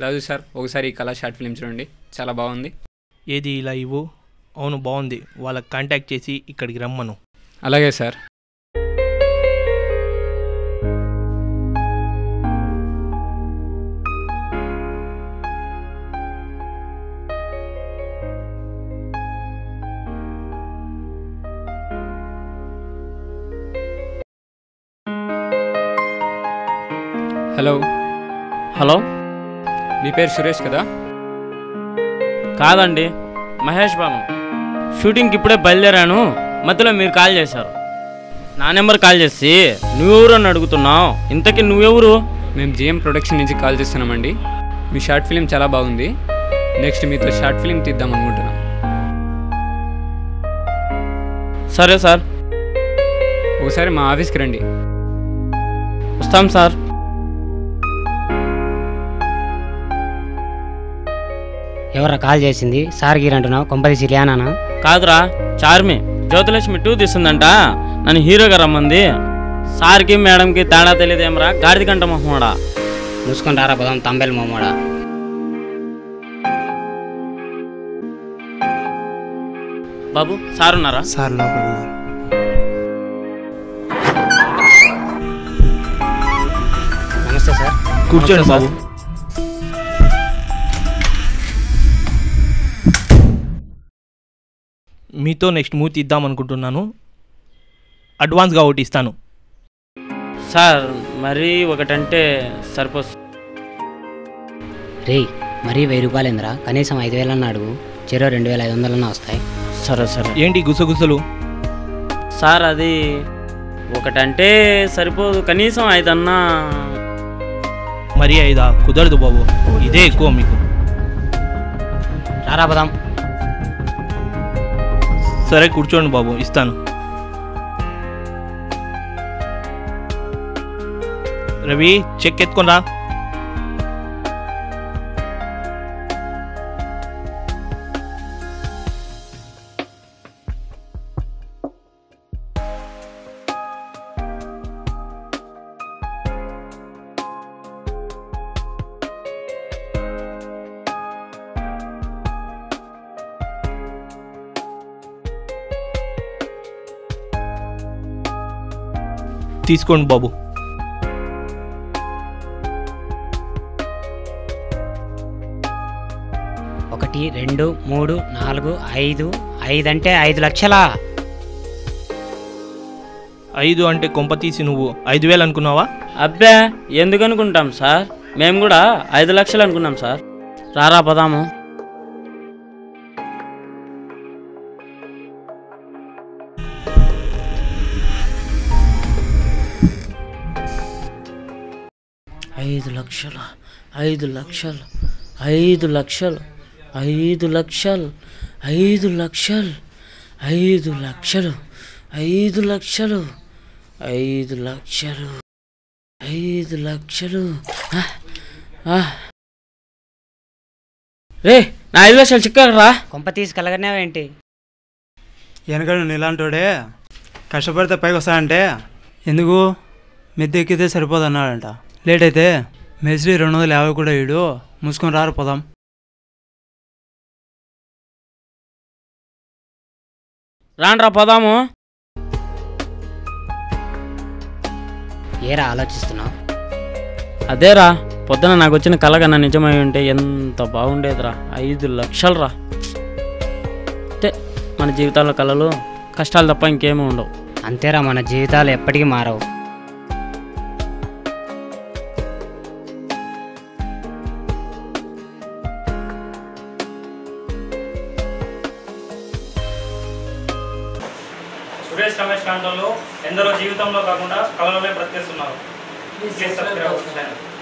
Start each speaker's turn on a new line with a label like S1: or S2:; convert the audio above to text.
S1: రాజు sir ఒకసారి ఈ కళా షార్ట్ ఫిల్మ్ చూడండి చాలా బాగుంది
S2: ఏది ఇలా ఇవ్వు అవును బాగుంది వాళ్ళకి కాంటాక్ట్ చేసి ఇక్కడికి రమ్మను
S1: అలాగే సార్ హలో
S3: హలో
S1: మీ పేరు సురేష్ కదా
S3: కాదండి మహేష్ బాబు షూటింగ్కి ఇప్పుడే బయలుదేరాను మధ్యలో మీరు కాల్ చేశారు నా నెంబర్ కాల్ చేసి నువ్వెవరు అని అడుగుతున్నావు ఇంతకీ నువ్వెవరు
S1: మేము జిఎం ప్రొడక్షన్ నుంచి కాల్ చేస్తున్నామండి మీ షార్ట్ ఫిల్మ్ చాలా బాగుంది నెక్స్ట్ మీతో షార్ట్ ఫిల్మ్ తీద్దాం అనుకుంటున్నాం
S3: సరే సార్
S1: ఒకసారి మా ఆఫీస్కి రండి
S3: వస్తాం సార్
S4: ఎవరా కాల్ చేసింది సార్ గీర్ అంటున్నావు కొంపది సిరియానా
S3: కాదురా చార్మి జ్యోతిలక్ష్మి టూ తీస్తుందంట నన్ను హీరోగా రమ్మంది సార్కి మేడంకి తేడా తెలియదేమరా గాడిద కంట మొహమాడా
S4: మూసుకొని రారా పోదాం తంబెల్ మొమ్మడా
S3: బాబు సార్ ఉన్నారా
S5: సార్ లోపల ఉన్నారు.
S4: నమస్తే సార్
S2: కూర్చోండి
S3: నమస్తే
S2: బాబు మీతో నెక్స్ట్ మూవీ తీద్దాం అనుకుంటున్నాను అడ్వాన్స్గా ఒకటి ఇస్తాను
S3: సార్ మరీ ఒకటంటే సరిపోదు
S4: రేయ్ మరీ వెయ్యి రూపాయలు ఏందిరా కనీసం ఐదు వేలన్నా అడుగు చెరో రెండు వేల ఐదు వందలన్నా వస్తాయి
S3: సరే సరే
S2: ఏంటి గుసగుసలు
S3: సార్ అది ఒకటంటే సరిపోదు కనీసం ఐదన్నా
S2: మరీ ఐదా కుదరదు బాబు ఇదే ఎక్కువ మీకు
S4: రారా పోదాం
S2: సరే కూర్చోండి బాబు ఇస్తాను రవి చెక్ ఎత్తుకోరా తీసుకోండి బాబు
S4: ఒకటి రెండు మూడు నాలుగు ఐదు ఐదు అంటే ఐదు లక్షలా
S2: ఐదు అంటే కొంప తీసి నువ్వు ఐదు వేలు అనుకున్నావా
S3: అబ్బే ఎందుకు అనుకుంటాం సార్ మేము కూడా ఐదు లక్షలు అనుకున్నాం సార్ రారా పదాము ఐదు లక్షలు ఐదు లక్షలు ఐదు లక్షలు ఐదు లక్షలు ఐదు లక్షలు ఐదు లక్షలు ఐదు లక్షలు ఐదు లక్షలు ఐదు లక్షలు ఆ, ఆ. రే నా ఐదు లక్షలు చిక్కరా
S4: కొంప తీసి కలగనేవేంటి
S5: వెనకడు నువ్వు ఇలాంటోడే కష్టపడితే పైకి వస్తాడంటే ఎందుకు మిద్దె ఎక్కితే సరిపోదు అన్నాడంట లేట్ అయితే మేస్త్రి రెండు వందల యాభై కూడా ఇడు మూసుకొని రారు పోదాం
S3: రాండ్రా పోదాము
S4: ఏరా ఆలోచిస్తున్నావు
S3: అదేరా పొద్దున నాకు వచ్చిన కళ కన్నా నిజమై ఉంటే ఎంత బాగుండేదిరా ఐదు లక్షలు రా అంటే మన జీవితాల్లో కళలు కష్టాలు తప్ప ఇంకేమీ ఉండవు
S4: అంతేరా మన జీవితాలు ఎప్పటికీ మారవు
S2: సురేష్ రమేష్ కాంటోలో ఎందరో జీవితంలో కాకుండా కళలోనే బ్రతికేస్తున్నారు